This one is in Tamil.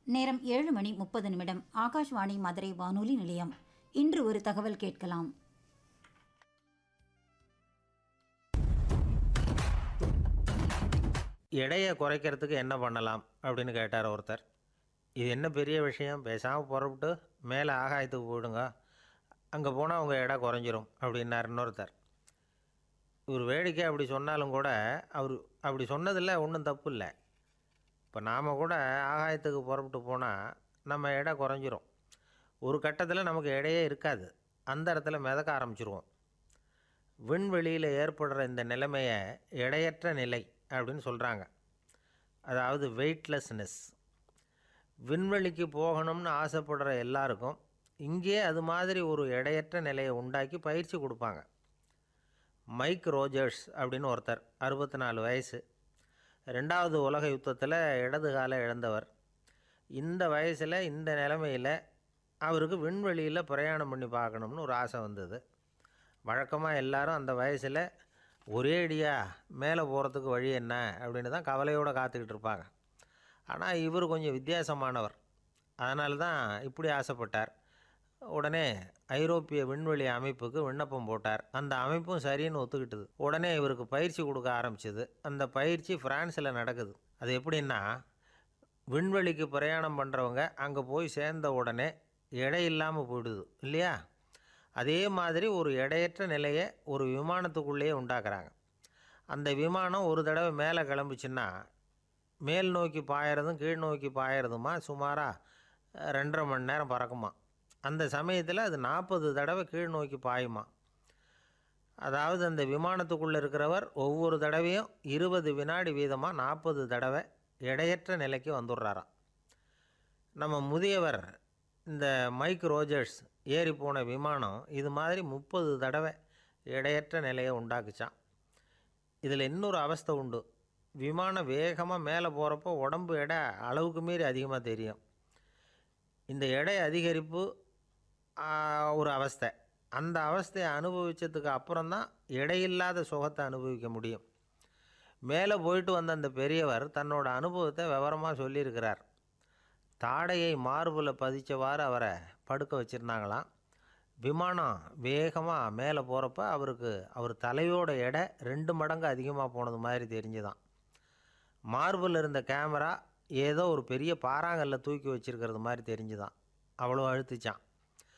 நேரம் ஏழு மணி முப்பது நிமிடம் ஆகாஷ்வாணி மதுரை வானொலி நிலையம் இன்று ஒரு தகவல் கேட்கலாம் எடையை குறைக்கிறதுக்கு என்ன பண்ணலாம் அப்படின்னு கேட்டார் ஒருத்தர் இது என்ன பெரிய விஷயம் பேசாமல் புறப்பட்டு மேலே ஆகாயத்துக்கு போயிடுங்க அங்கே போனால் உங்கள் எடை குறைஞ்சிரும் அப்படின்னார் இன்னொருத்தர் இவர் வேடிக்கை அப்படி சொன்னாலும் கூட அவர் அப்படி சொன்னதில் ஒன்றும் தப்பு இல்லை இப்போ நாம் கூட ஆகாயத்துக்கு புறப்பட்டு போனால் நம்ம எடை குறைஞ்சிரும் ஒரு கட்டத்தில் நமக்கு எடையே இருக்காது அந்த இடத்துல மிதக்க ஆரம்பிச்சிருவோம் விண்வெளியில் ஏற்படுற இந்த நிலைமையை எடையற்ற நிலை அப்படின்னு சொல்கிறாங்க அதாவது வெயிட்லெஸ்னஸ் விண்வெளிக்கு போகணும்னு ஆசைப்படுற எல்லாருக்கும் இங்கேயே அது மாதிரி ஒரு எடையற்ற நிலையை உண்டாக்கி பயிற்சி கொடுப்பாங்க மைக் ரோஜர்ஸ் அப்படின்னு ஒருத்தர் அறுபத்தி நாலு வயசு ரெண்டாவது உலக யுத்தத்தில் இடது காலை இழந்தவர் இந்த வயசில் இந்த நிலைமையில் அவருக்கு விண்வெளியில் பிரயாணம் பண்ணி பார்க்கணும்னு ஒரு ஆசை வந்தது வழக்கமாக எல்லாரும் அந்த வயசில் ஒரே அடியாக மேலே போகிறதுக்கு வழி என்ன அப்படின்னு தான் கவலையோடு காத்துக்கிட்டு இருப்பாங்க ஆனால் இவர் கொஞ்சம் வித்தியாசமானவர் அதனால தான் இப்படி ஆசைப்பட்டார் உடனே ஐரோப்பிய விண்வெளி அமைப்புக்கு விண்ணப்பம் போட்டார் அந்த அமைப்பும் சரின்னு ஒத்துக்கிட்டது உடனே இவருக்கு பயிற்சி கொடுக்க ஆரம்பிச்சது அந்த பயிற்சி ஃப்ரான்ஸில் நடக்குது அது எப்படின்னா விண்வெளிக்கு பிரயாணம் பண்ணுறவங்க அங்கே போய் சேர்ந்த உடனே எடை இல்லாமல் போயிடுது இல்லையா அதே மாதிரி ஒரு எடையற்ற நிலையை ஒரு விமானத்துக்குள்ளேயே உண்டாக்குறாங்க அந்த விமானம் ஒரு தடவை மேலே கிளம்புச்சுன்னா மேல் நோக்கி பாயறதும் கீழ் நோக்கி பாயறதுமா சுமாராக ரெண்டரை மணி நேரம் பறக்குமா அந்த சமயத்தில் அது நாற்பது தடவை கீழ் நோக்கி பாயுமா அதாவது அந்த விமானத்துக்குள்ளே இருக்கிறவர் ஒவ்வொரு தடவையும் இருபது வினாடி வீதமாக நாற்பது தடவை எடையற்ற நிலைக்கு வந்துடுறாராம் நம்ம முதியவர் இந்த மைக் ரோஜர்ஸ் ஏறி போன விமானம் இது மாதிரி முப்பது தடவை எடையற்ற நிலையை உண்டாக்குச்சான் இதில் இன்னொரு அவஸ்தை உண்டு விமானம் வேகமாக மேலே போகிறப்போ உடம்பு எடை அளவுக்கு மீறி அதிகமாக தெரியும் இந்த எடை அதிகரிப்பு ஆ, ஒரு அவஸ்தை அந்த அவஸ்தையை அனுபவித்ததுக்கு அப்புறம்தான் எடையில்லாத சுகத்தை அனுபவிக்க முடியும் மேலே போயிட்டு வந்த அந்த பெரியவர் தன்னோட அனுபவத்தை விவரமாக சொல்லியிருக்கிறார் தாடையை மார்பில் பதிச்சவாறு அவரை படுக்க வச்சுருந்தாங்களாம் விமானம் வேகமாக மேலே போகிறப்ப அவருக்கு அவர் தலையோட எடை ரெண்டு மடங்கு அதிகமாக போனது மாதிரி தெரிஞ்சுதான் மார்பில் இருந்த கேமரா ஏதோ ஒரு பெரிய பாறாங்கல்ல தூக்கி வச்சிருக்கிறது மாதிரி தெரிஞ்சுதான் அவ்வளோ அழுத்துச்சான்